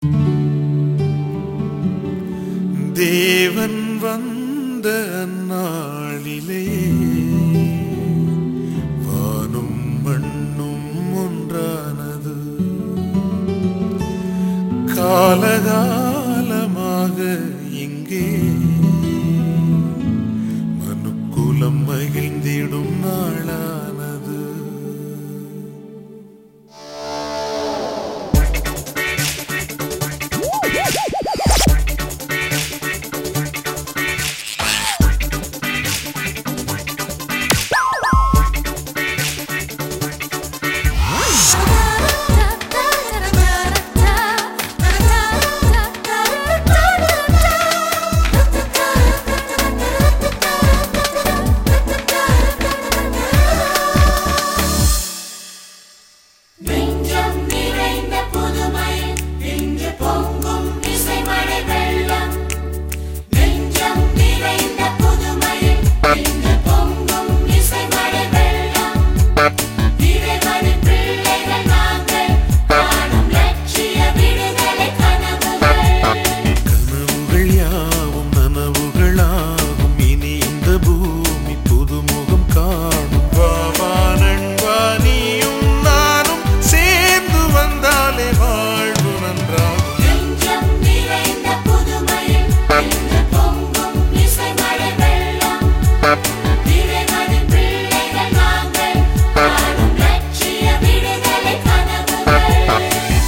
தேவன் வந்த நாளிலே வானும் மண்ணும் ஒன்றானது காலகாலமாக இங்கே மனுக்குலம் மகிழ்ந்திடும் நாளானது நெஞ்சம் நிறைந்த புதுமை இன்று பொங்கும் இசைமழை வெள்ளம் நெஞ்சம் நிறைந்த புதுமை இன்று பொங்கும் இசைமழை வெள்ளம் இறைவனின் பிள்ளைகள் நாங்கள் காணும் லட்சிய விடுதலை கனவுகள் கனவுகள் யாவும் நனவுகளாகும் இனி இந்த பூமி புதுமுகம் காணும் வாவா நண்பா நீயும் நானும் சேர்ந்து வந்தாலே வாழ்வு நன்றாகும் நெஞ்சம் நிறைந்த புதுமை இன்று பொங்கும் இசைமழை வெள்ளம் இறைவனின் பிள்ளைகள் நாங்கள் காணும் லட்சிய விடுதலை கனவுகள்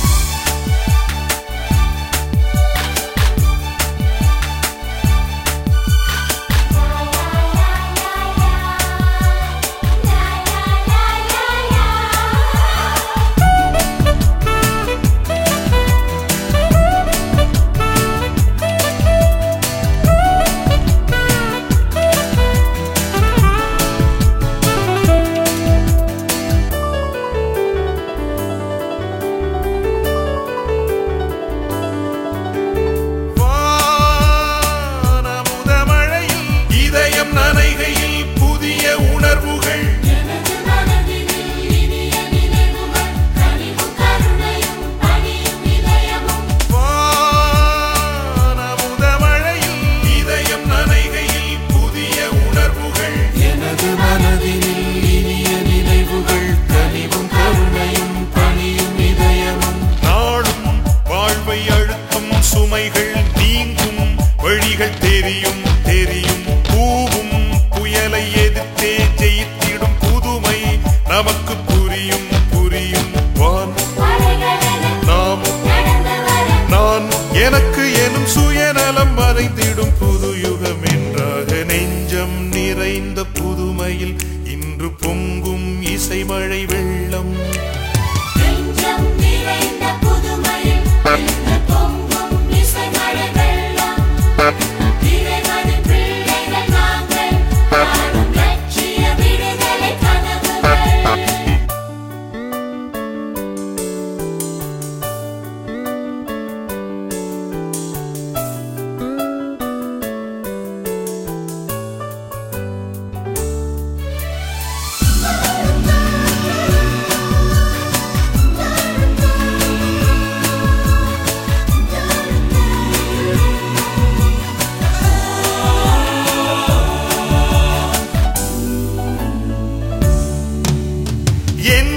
வானமுத மழையில் இதயம் நனைகையில் புதிய உணர்வுகள் எனது மனதினில் இனிய நினைவுகள் கனிவும் கருணையும் பணியும் இதயமும் வானமுத மழையில் இதயம் நனைகையில் புதிய உணர்வுகள் எனது மனதினில் இனிய நினைவுகள் கனிவும் கருணையும் பணியும் இதயமும் நாளும் வாழ்வை அழுத்தும் சுமைகள் நீங்கும் வழிகள் தெரியும் தெரியும் பூவும் புயலை எதிர்த்தே ஜெயித்திடும் புதுமை நமக்கு புரியும் புரியும் வான் அலைகளென நாமும் நடந்து வர நான் எனக்கு எனும் சுயநலம் மறைந்திடும் புது யுகம் என்றாக நெஞ்சம் நிறைந்த புதுமையில் இன்று பொங்கும் இசைமழை வெள்ளம் நெஞ்சம் நிறைந்த புதுமையில் இன்று பொங்கும் இசைமழை வெள்ளம் இறைவனின் பிள்ளைகள் நாங்கள் காணும் லட்சிய விடுதலை கனவுகள் என்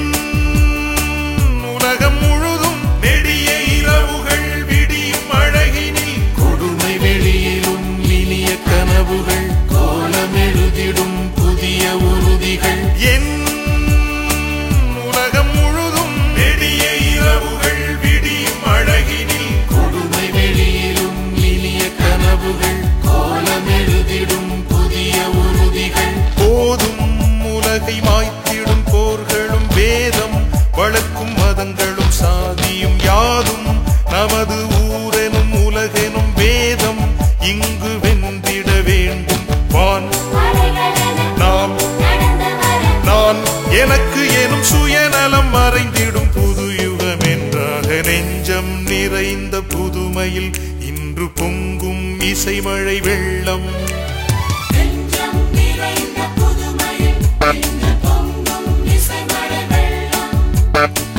உலகம் முழுதும் நெடிய இரவுகள் விடியும் அழகினில் கொடுமை வெளியிலும் இனிய கனவுகள் கோலமெழுதிடும் புதிய உறுதிகள் என் உலகம் முழுதும் நெடிய இரவுகள் விடியும் அழகினில் கொடுமை வெளியிலும் இனிய கனவுகள் கோலமெழுதிடும் புதிய உறுதிகள் போதும் உலகை மாய்த்திடும் போர்களும் வேதம் வளர்க்கும் மதங்களும் சாதியும் யாதும் நமது ஊரெனும் உலகெனும் வேதம் இங்கு வென்றிட வேண்டும் வான் அலைகளென நாம் நடந்து வர நான் எனக்கு எனும் சுயநலம் மறைந்திடும் புது யுகம் என்றாக நெஞ்சம் நிறைந்த புதுமையில் இன்று பொங்கும் இசைமழை வெள்ளம் நெஞ்சம் நிறைந்த புதுமையில் இன்று பொங்கும் இசைமழை வெள்ளம்